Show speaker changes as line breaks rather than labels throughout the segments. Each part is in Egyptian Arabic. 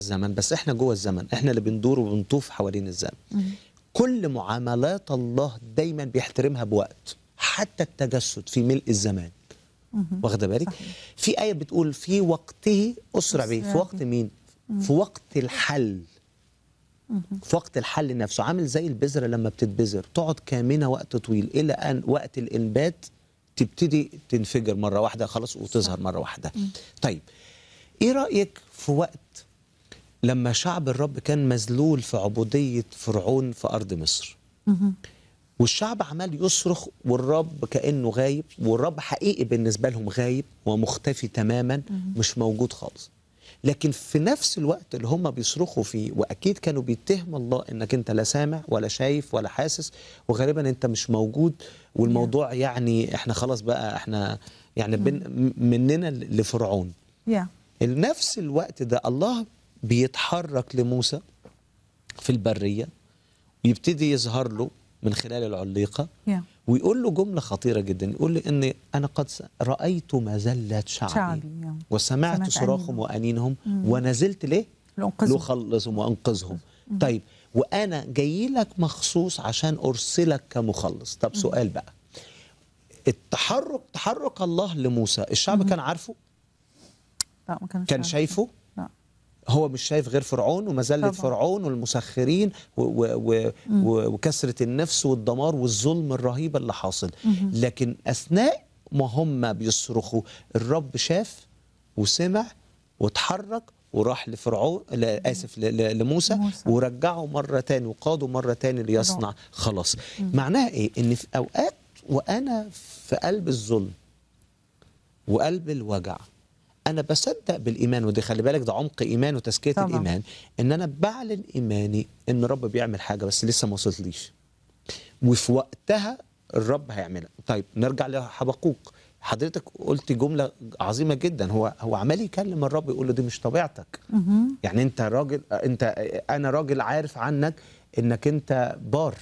الزمن بس احنا جوه الزمن احنا اللي بندور وبنطوف حوالين الزمن كل معاملات الله دايما بيحترمها بوقت حتى التجسد في ملء الزمان واخده بالك
صحيح.
في ايه بتقول في وقته اسرع به في
أسرع
وقت
به.
مين في وقت الحل في وقت الحل نفسه عامل زي البذره لما بتتبذر تقعد كامنه وقت طويل الى ان وقت الانبات تبتدي تنفجر مره واحده خلاص وتظهر مره واحده طيب ايه رايك في وقت لما شعب الرب كان مذلول في عبوديه فرعون في ارض مصر والشعب عمال يصرخ والرب كانه غايب والرب حقيقي بالنسبه لهم غايب ومختفي تماما مش موجود خالص لكن في نفس الوقت اللي هم بيصرخوا فيه واكيد كانوا بيتهموا الله انك انت لا سامع ولا شايف ولا حاسس وغالبا انت مش موجود والموضوع يعني احنا خلاص بقى احنا يعني بين مننا لفرعون
يا
نفس الوقت ده الله بيتحرك لموسى في البريه ويبتدي يظهر له من خلال العليقه
يا
ويقول له جمله خطيره جدا يقول له اني انا قد س- رايت مذله شعبي,
شعبي، يا.
وسمعت
سمعت
صراخهم
أنينهم.
وانينهم ونزلت ليه؟
لأنقذهم.
لأخلصهم وانقذهم طيب وانا جاي لك مخصوص عشان ارسلك كمخلص طب سؤال بقى التحرك تحرك الله لموسى الشعب كان عارفه
لا ما كانش
كان
عارف.
شايفه
لا
هو مش شايف غير فرعون ومذلة
طبعا.
فرعون والمسخرين و و و و وكسرة النفس والدمار والظلم الرهيب اللي حاصل لكن أثناء ما هم بيصرخوا الرب شاف وسمع واتحرك وراح لفرعون لا آسف ل- ل- لموسى
موسى.
ورجعه مرة تاني وقاده مرة تاني ليصنع خلاص معناها إيه؟ إن في أوقات وأنا في قلب الظلم وقلب الوجع انا بصدق بالايمان ودي خلي بالك ده عمق ايمان وتزكيه
طبعا.
الايمان ان انا بعلن ايماني ان الرب بيعمل حاجه بس لسه ما وصلتليش وفي وقتها الرب هيعملها طيب نرجع لحبقوق حضرتك قلت جمله عظيمه جدا هو هو عمال يكلم الرب يقول له دي مش طبيعتك يعني انت راجل انت انا راجل عارف عنك انك انت بار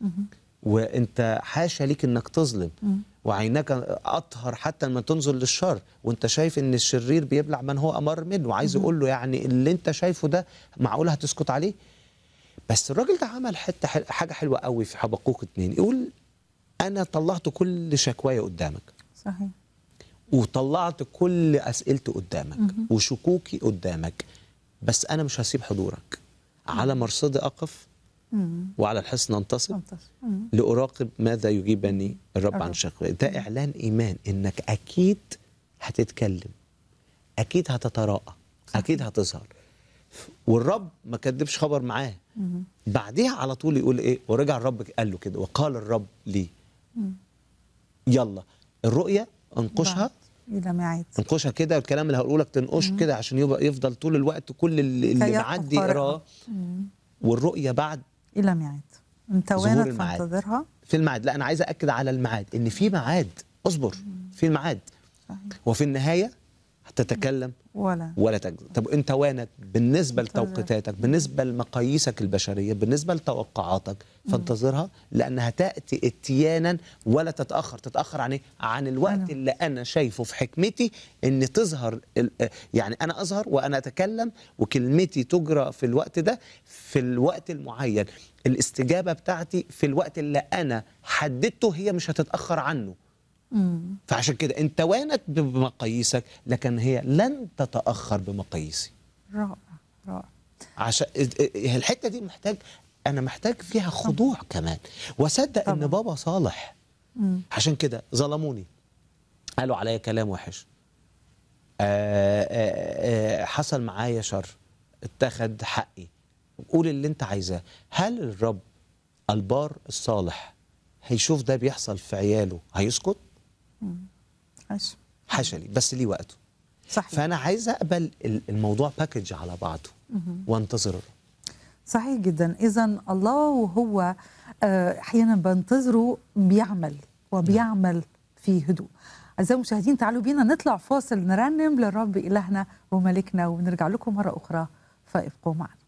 وانت حاشا ليك انك تظلم وعيناك اطهر حتى لما تنظر للشر وانت شايف ان الشرير بيبلع من هو امر منه وعايز يقول له يعني اللي انت شايفه ده معقول هتسكت عليه بس الراجل ده عمل حته حل... حاجه حلوه قوي في حبقوق اتنين يقول انا طلعت كل شكوايا قدامك
صحيح
وطلعت كل اسئلتي قدامك وشكوكي قدامك بس انا مش هسيب حضورك على مرصدي اقف وعلى الحصن انتصب
منتصر. مم.
لأراقب ماذا يجيبني الرب عن
الرب.
شكوى ده إعلان إيمان إنك أكيد هتتكلم أكيد هتتراءى أكيد هتظهر والرب ما كدبش خبر معاه بعديها على طول يقول إيه ورجع الرب قال له كده وقال الرب لي يلا الرؤية انقشها
بعد إلى ميعاد
انقشها كده الكلام اللي هقوله لك تنقش كده عشان يبقى يفضل طول الوقت كل اللي, اللي
كي
معدي
يقف
يقراه والرؤية بعد
إلى ميعاد انت
ظهور
وينك
الميعاد.
فانتظرها
في الميعاد لا انا عايز اكد على الميعاد ان في ميعاد اصبر في الميعاد
صحيح
وفي النهايه هتتكلم
ولا
ولا تجزم طب انت وينك بالنسبه
انتظر.
لتوقيتاتك بالنسبه لمقاييسك البشريه بالنسبه لتوقعاتك فانتظرها لانها تاتي اتيانا ولا تتاخر تتاخر عن ايه عن الوقت
أنا.
اللي انا شايفه في حكمتي ان تظهر ال- يعني انا اظهر وانا اتكلم وكلمتي تجرى في الوقت ده في الوقت المعين الاستجابه بتاعتي في الوقت اللي انا حددته هي مش هتتاخر عنه فعشان كده انت وانت بمقاييسك لكن هي لن تتاخر بمقاييسي
رائع رائع
عشان الحته دي محتاج انا محتاج فيها خضوع كمان واصدق ان
طبعا.
بابا صالح عشان كده ظلموني قالوا عليا كلام وحش آآ آآ حصل معايا شر اتخذ حقي قول اللي انت عايزاه هل الرب البار الصالح هيشوف ده بيحصل في عياله هيسكت
عاش
حاشا لي بس ليه وقته
صحيح
فانا عايز اقبل ال- الموضوع باكج على بعضه وانتظر الرب
صحيح جدا اذا الله وهو آه، احيانا بنتظره بيعمل وبيعمل في هدوء اعزائي المشاهدين تعالوا بينا نطلع فاصل نرنم للرب الهنا وملكنا ونرجع لكم مره اخرى فابقوا معنا